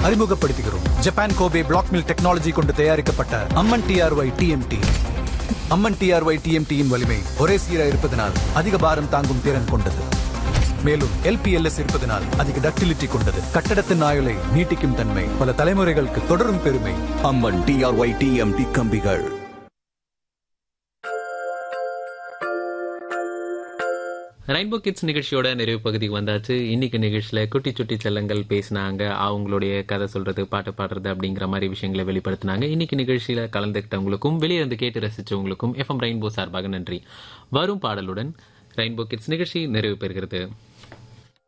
அறிமுகப்படுத்துகிறோம் Japan Kobe black mill technology கொண்டு தயாரிக்கப்பட்ட Amman TRY TMT Amman TRY டிஎம்டியின் வலிமை ஒரே சீராக இருப்பதனால் அதிக பாரம் தாங்கும் திறன் கொண்டது மேலும் எல்பிஎல்எஸ் இருப்பதனால் அதிக டக்டிலிட்டி கொண்டது கட்டடத்தின் ஆயுளை நீட்டிக்கும் தன்மை பல தலைமுறைகளுக்கு தொடரும் பெருமை அம்மன் டிஆர்ஒய் டிஎம்டி கம்பிகள் ரெயின்போ கிட்ஸ் நிகழ்ச்சியோட நிறைவு பகுதிக்கு வந்தாச்சு இன்னைக்கு நிகழ்ச்சியில குட்டி சுட்டி செல்லங்கள் பேசினாங்க அவங்களுடைய கதை சொல்றது பாட்டு பாடுறது அப்படிங்கிற மாதிரி விஷயங்களை வெளிப்படுத்தினாங்க இன்னைக்கு நிகழ்ச்சியில கலந்துக்கிட்டவங்களுக்கும் வெளியே இருந்து கேட்டு ரசிச்சவங்களுக்கும் எஃப்எம் ரெயின்போ சார்பாக நன்றி வரும் பாடலுடன் ரெயின்போ கிட்ஸ் நிகழ்ச்சி நிறைவு பெறுகிறது